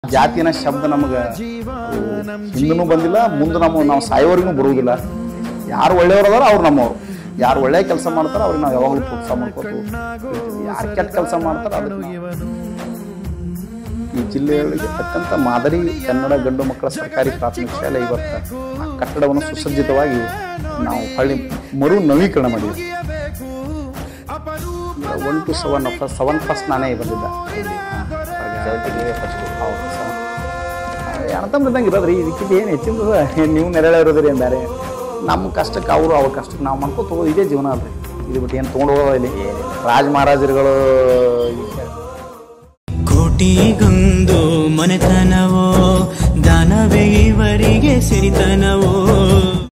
ಜಾತಿನ ಶಬ್ದ ನಮಗೆ ಹಿಂದೂ ಬಂದಿಲ್ಲ ಮುಂದೆ ನಮ್ಮ ನಾವು ಸಾಯೋವರೆಗೂ ಬರುವುದಿಲ್ಲ ಯಾರು ಒಳ್ಳೆಯವ್ರು ಅದಾರ ಅವ್ರು ನಮ್ಮವ್ರು ಯಾರು ಒಳ್ಳೆ ಕೆಲಸ ಮಾಡ್ತಾರ ಅವ್ರಿಗೆ ನಾವು ಯಾವಾಗಲೂ ಪ್ರೋತ್ಸಾಹ ಮಾಡ್ಕೋತೀವಿ ಯಾರು ಕೆಟ್ಟ ಕೆಲಸ ಮಾಡ್ತಾರ ಅದಕ್ಕೆ ನಾವು ಈ ಜಿಲ್ಲೆಯೊಳಗೆ ಅತ್ಯಂತ ಮಾದರಿ ಕನ್ನಡ ಗಂಡು ಮಕ್ಕಳ ಸರ್ಕಾರಿ ಪ್ರಾಥಮಿಕ ಶಾಲೆ ಇವತ್ತು ಆ ಕಟ್ಟಡವನ್ನು ಸುಸಜ್ಜಿತವಾಗಿ ನಾವು ಹಳ್ಳಿ ಮರು ನವೀಕರಣ ಮಾಡಿದ್ವಿ one two seven first seven first ನಾನೇ ಬಂದಿದ್ದ ಹೌದು ಅಣ್ಣತಂಬ್ರದಂಗೆ ಇರೋದ್ರಿ ಇದಕ್ಕಿಂತ ಏನು ಹೆಚ್ಚಿಂದ ನೀವು ನೆರಳ ಇರೋದ್ರಿ ಅಂದಾರೆ ನಮ್ಮ ಕಷ್ಟಕ್ಕೆ ಅವರು ಅವ್ರ ಕಷ್ಟಕ್ಕೆ ನಾವು ಮಾಡ್ಕೊ ಹೋಗೋದು ಇದೇ ಜೀವನ ಅಲ್ರಿ ಇದು ಬಿಟ್ಟು ಏನು ತೊಗೊಂಡು ಹೋಗೋದು ಇಲ್ಲಿ ರಾಜ ಮಹಾರಾಜರುಗಳು ಕೋಟಿಗೊಂದು ಮನೆತನವೋ ದಾನವೇ ಇವರಿಗೆ ಸಿರಿತನವೋ